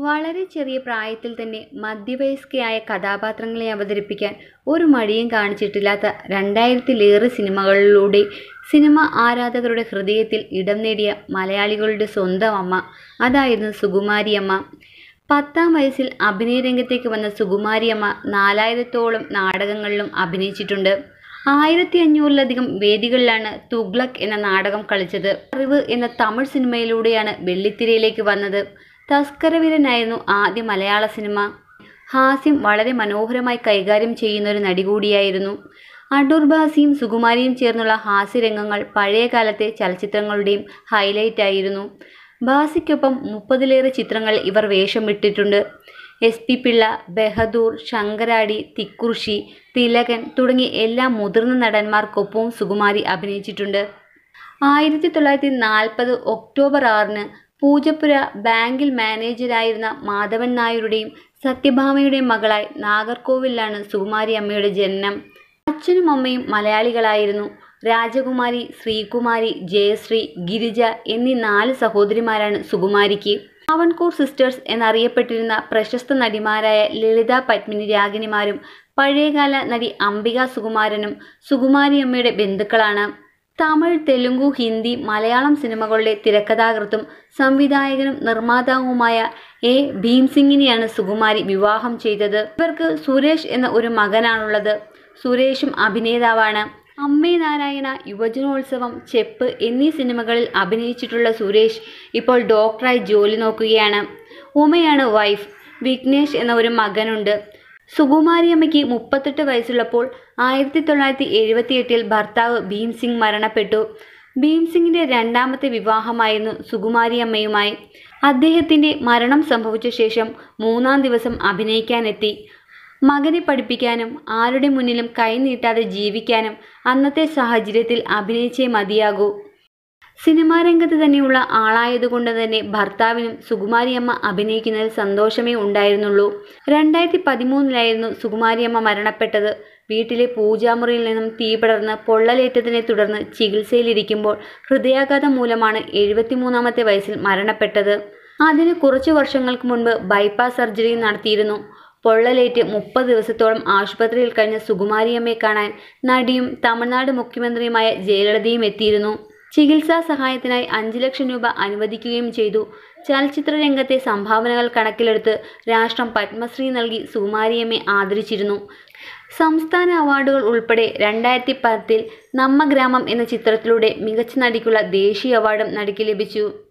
വളരെ ചെറിയ പ്രായത്തിൽ തന്നെ മധ്യവയസ്കയായ കഥാപാത്രങ്ങളെ അവതരിപ്പിക്കാൻ ഒരു മടിയും കാണിച്ചിട്ടില്ലാത്ത രണ്ടായിരത്തിലേറെ സിനിമകളിലൂടെ സിനിമ ആരാധകരുടെ ഹൃദയത്തിൽ ഇടം നേടിയ മലയാളികളുടെ സ്വന്തം അമ്മ അതായിരുന്നു സുകുമാരിയമ്മ പത്താം വയസ്സിൽ അഭിനയ രംഗത്തേക്ക് വന്ന സുകുമാരിയമ്മ നാലായിരത്തോളം നാടകങ്ങളിലും അഭിനയിച്ചിട്ടുണ്ട് ആയിരത്തി അഞ്ഞൂറിലധികം വേദികളിലാണ് തുഗ്ലക് എന്ന നാടകം കളിച്ചത് അറിവ് എന്ന തമിഴ് സിനിമയിലൂടെയാണ് വെള്ളിത്തിരയിലേക്ക് വന്നത് തസ്കരവീരനായിരുന്നു ആദ്യ മലയാള സിനിമ ഹാസ്യം വളരെ മനോഹരമായി കൈകാര്യം ചെയ്യുന്ന ഒരു നടി കൂടിയായിരുന്നു അടൂർ ബാസിയും സുകുമാരിയും ചേർന്നുള്ള ഹാസ്യരംഗങ്ങൾ പഴയ കാലത്തെ ചലച്ചിത്രങ്ങളുടെയും ഹൈലൈറ്റ് ആയിരുന്നു ബാസിക്കൊപ്പം മുപ്പതിലേറെ ചിത്രങ്ങളിൽ ഇവർ വേഷമിട്ടിട്ടുണ്ട് എസ് പി പിള്ള ബഹദൂർ ശങ്കരാടി തിക്കുറിശി തിലകൻ തുടങ്ങി എല്ലാ മുതിർന്ന നടന്മാർക്കൊപ്പവും സുകുമാരി അഭിനയിച്ചിട്ടുണ്ട് ആയിരത്തി തൊള്ളായിരത്തി നാൽപ്പത് ഒക്ടോബർ ആറിന് പൂജപ്പുര ബാങ്കിൽ മാനേജരായിരുന്ന മാധവൻ നായരുടെയും സത്യഭാമയുടെയും മകളായി നാഗർകോവിലാണ് സുകുമാരി അമ്മയുടെ ജനനം അച്ഛനും അമ്മയും മലയാളികളായിരുന്നു രാജകുമാരി ശ്രീകുമാരി ജയശ്രീ ഗിരിജ എന്നീ നാല് സഹോദരിമാരാണ് സുകുമാരിക്ക് ട്രാവൻകൂർ സിസ്റ്റേഴ്സ് എന്നറിയപ്പെട്ടിരുന്ന പ്രശസ്ത നടിമാരായ ലളിത പത്മിനി രാഗിനിമാരും പഴയകാല നടി അംബിക സുകുമാരനും സുകുമാരിയമ്മയുടെ ബന്ധുക്കളാണ് തമിഴ് തെലുങ്കു ഹിന്ദി മലയാളം സിനിമകളുടെ തിരക്കഥാകൃത്തും സംവിധായകനും നിർമ്മാതാവുമായ എ ഭീംസിംഗിനെയാണ് സുകുമാരി വിവാഹം ചെയ്തത് ഇവർക്ക് സുരേഷ് എന്ന ഒരു മകനാണുള്ളത് സുരേഷും അഭിനേതാവാണ് അമ്മേ നാരായണ യുവജനോത്സവം ചെപ്പ് എന്നീ സിനിമകളിൽ അഭിനയിച്ചിട്ടുള്ള സുരേഷ് ഇപ്പോൾ ഡോക്ടറായി ജോലി നോക്കുകയാണ് ഉമയാണ് വൈഫ് വിഘ്നേഷ് എന്ന ഒരു മകനുണ്ട് സുകുമാരിയമ്മയ്ക്ക് മുപ്പത്തെട്ട് വയസ്സുള്ളപ്പോൾ ആയിരത്തി തൊള്ളായിരത്തി എഴുപത്തി എട്ടിൽ ഭർത്താവ് ഭീംസിംഗ് മരണപ്പെട്ടു ഭീംസിംഗിൻ്റെ രണ്ടാമത്തെ വിവാഹമായിരുന്നു സുകുമാരിയമ്മയുമായി അദ്ദേഹത്തിൻ്റെ മരണം സംഭവിച്ച ശേഷം മൂന്നാം ദിവസം അഭിനയിക്കാനെത്തി മകനെ പഠിപ്പിക്കാനും ആരുടെ മുന്നിലും കൈനീട്ടാതെ ജീവിക്കാനും അന്നത്തെ സാഹചര്യത്തിൽ അഭിനയിച്ചേ മതിയാകൂ സിനിമാ രംഗത്ത് തന്നെയുള്ള ആളായതുകൊണ്ട് തന്നെ ഭർത്താവിനും സുകുമാരിയമ്മ അഭിനയിക്കുന്നതിൽ സന്തോഷമേ ഉണ്ടായിരുന്നുള്ളൂ രണ്ടായിരത്തി പതിമൂന്നിലായിരുന്നു സുകുമാരിയമ്മ മരണപ്പെട്ടത് വീട്ടിലെ പൂജാമുറിയിൽ നിന്നും തീ പടർന്ന് പൊള്ളലേറ്റതിനെ തുടർന്ന് ചികിത്സയിലിരിക്കുമ്പോൾ ഹൃദയാഘാതം മൂലമാണ് എഴുപത്തിമൂന്നാമത്തെ വയസ്സിൽ മരണപ്പെട്ടത് അതിന് കുറച്ചു വർഷങ്ങൾക്ക് മുൻപ് ബൈപ്പാസ് സർജറി നടത്തിയിരുന്നു പൊള്ളലേറ്റ് മുപ്പത് ദിവസത്തോളം ആശുപത്രിയിൽ കഴിഞ്ഞ സുകുമാരിയമ്മയെ കാണാൻ നടിയും തമിഴ്നാട് മുഖ്യമന്ത്രിയുമായ ജയലളിതയും എത്തിയിരുന്നു ചികിത്സാ സഹായത്തിനായി അഞ്ച് ലക്ഷം രൂപ അനുവദിക്കുകയും ചെയ്തു ചലച്ചിത്ര രംഗത്തെ സംഭാവനകൾ കണക്കിലെടുത്ത് രാഷ്ട്രം പത്മശ്രീ നൽകി സുകുമാരിയമ്മയെ ആദരിച്ചിരുന്നു സംസ്ഥാന അവാർഡുകൾ ഉൾപ്പെടെ രണ്ടായിരത്തി പത്തിൽ നമ്മ ഗ്രാമം എന്ന ചിത്രത്തിലൂടെ മികച്ച നടിക്കുള്ള ദേശീയ അവാർഡും നടിക്ക് ലഭിച്ചു